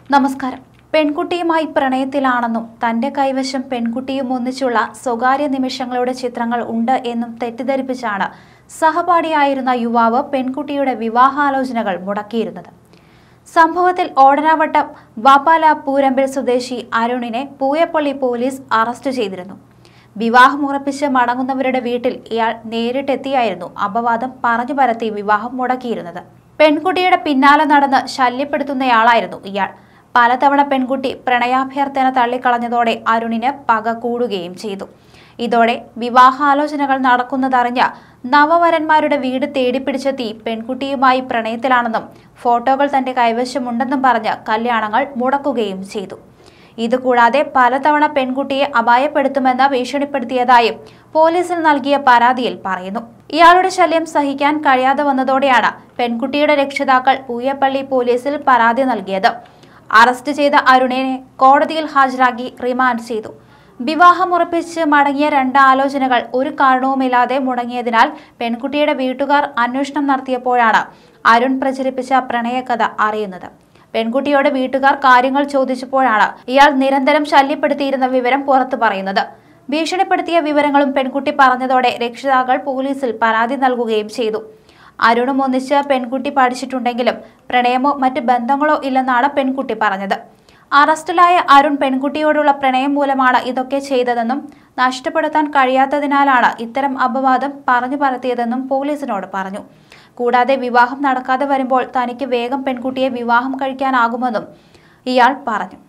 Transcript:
നമസ്കാരം പെൺകുട്ടിയുമായി പ്രണയത്തിലാണെന്നും തന്റെ കൈവശം പെൺകുട്ടിയും ഒന്നിച്ചുള്ള സ്വകാര്യ നിമിഷങ്ങളുടെ ചിത്രങ്ങൾ ഉണ്ട് എന്നും തെറ്റിദ്ധരിപ്പിച്ചാണ് സഹപാഠിയായിരുന്ന യുവാവ് പെൺകുട്ടിയുടെ വിവാഹാലോചനകൾ മുടക്കിയിരുന്നത് സംഭവത്തിൽ ഓടനാവട്ടം വാപ്പാല പൂരമ്പിൽ സ്വദേശി അരുണിനെ പൂയപ്പള്ളി പോലീസ് അറസ്റ്റ് ചെയ്തിരുന്നു വിവാഹം ഉറപ്പിച്ച് മടങ്ങുന്നവരുടെ വീട്ടിൽ ഇയാൾ നേരിട്ടെത്തിയായിരുന്നു അപവാദം പറഞ്ഞു പരത്തി വിവാഹം മുടക്കിയിരുന്നത് പെൺകുട്ടിയുടെ പിന്നാലെ നടന്ന് ശല്യപ്പെടുത്തുന്നയാളായിരുന്നു ഇയാൾ പലതവണ പെൺകുട്ടി പ്രണയാഭ്യർത്ഥന തള്ളിക്കളഞ്ഞതോടെ അരുണിന് പക കൂടുകയും ചെയ്തു ഇതോടെ വിവാഹാലോചനകൾ നടക്കുന്നതറിഞ്ഞ നവവരന്മാരുടെ വീട് തേടിപ്പിടിച്ചെത്തി പെൺകുട്ടിയുമായി പ്രണയത്തിലാണെന്നും ഫോട്ടോകൾ തന്റെ കൈവശമുണ്ടെന്നും പറഞ്ഞ് കല്യാണങ്ങൾ മുടക്കുകയും ചെയ്തു ഇതുകൂടാതെ പലതവണ പെൺകുട്ടിയെ അപായപ്പെടുത്തുമെന്ന് ഭീഷണിപ്പെടുത്തിയതായും പോലീസിൽ നൽകിയ പരാതിയിൽ പറയുന്നു ഇയാളുടെ ശല്യം സഹിക്കാൻ കഴിയാതെ വന്നതോടെയാണ് പെൺകുട്ടിയുടെ രക്ഷിതാക്കൾ പൂയപ്പള്ളി പോലീസിൽ പരാതി നൽകിയത് അറസ്റ്റ് ചെയ്ത അരുണിനെ കോടതിയിൽ ഹാജരാക്കി റിമാൻഡ് ചെയ്തു വിവാഹമുറപ്പിച്ച് മടങ്ങിയ രണ്ട് ആലോചനകൾ ഒരു കാരണവുമില്ലാതെ മുടങ്ങിയതിനാൽ പെൺകുട്ടിയുടെ വീട്ടുകാർ അന്വേഷണം നടത്തിയപ്പോഴാണ് അരുൺ പ്രചരിപ്പിച്ച പ്രണയകഥ അറിയുന്നത് പെൺകുട്ടിയോട് വീട്ടുകാർ കാര്യങ്ങൾ ചോദിച്ചപ്പോഴാണ് ഇയാൾ നിരന്തരം ശല്യപ്പെടുത്തിയിരുന്ന വിവരം പുറത്തു പറയുന്നത് ഭീഷണിപ്പെടുത്തിയ വിവരങ്ങളും പെൺകുട്ടി പറഞ്ഞതോടെ രക്ഷിതാക്കൾ പോലീസിൽ പരാതി നൽകുകയും ചെയ്തു അരുണും ഒന്നിച്ച് പെൺകുട്ടി പഠിച്ചിട്ടുണ്ടെങ്കിലും പ്രണയമോ മറ്റ് ബന്ധങ്ങളോ ഇല്ലെന്നാണ് പെൺകുട്ടി പറഞ്ഞത് അറസ്റ്റിലായ അരുൺ പെൺകുട്ടിയോടുള്ള പ്രണയം മൂലമാണ് ഇതൊക്കെ ചെയ്തതെന്നും നഷ്ടപ്പെടുത്താൻ കഴിയാത്തതിനാലാണ് ഇത്തരം അപവാദം പറഞ്ഞു പരത്തിയതെന്നും പോലീസിനോട് പറഞ്ഞു കൂടാതെ വിവാഹം നടക്കാതെ വരുമ്പോൾ തനിക്ക് വേഗം പെൺകുട്ടിയെ വിവാഹം കഴിക്കാനാകുമെന്നും ഇയാൾ പറഞ്ഞു